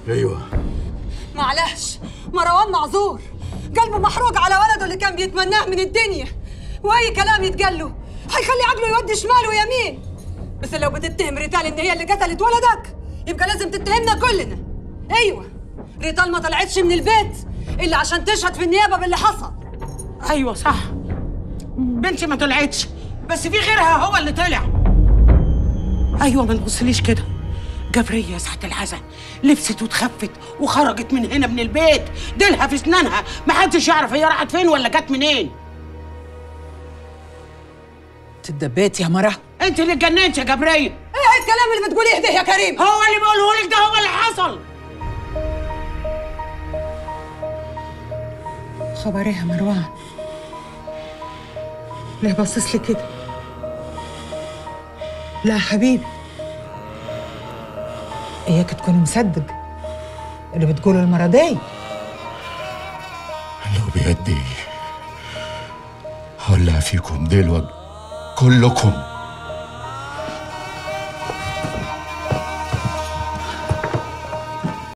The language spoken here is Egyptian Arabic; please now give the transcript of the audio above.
ايوه معلش مروان معذور قلبه محروق على ولده اللي كان بيتمناه من الدنيا واي كلام يتقال له هيخلي عقله يودي شمال ويمين بس لو بتتهم ريتال ان هي اللي قتلت ولدك يبقى لازم تتهمنا كلنا ايوه ريتال ما طلعتش من البيت الا عشان تشهد في النيابه باللي حصل ايوه صح بنتي ما طلعتش بس في غيرها هو اللي طلع ايوه ما تبصليش كده جبرية يا ساعة الحزن لبست وتخفت وخرجت من هنا من البيت ديلها في اسنانها محدش يعرف هي راحت فين ولا جت منين تدبيت يا مرة انت اللي اتجننت يا جبرية ايه الكلام اللي بتقوليه ده يا كريم هو اللي بقوله لك ده هو اللي حصل خبر ايه يا مروان ليه باصص لي كده لا يا حبيبي اياك تكون مصدق اللي بتقوله المرضي لو بيدي هولع فيكم دلوقتي كلكم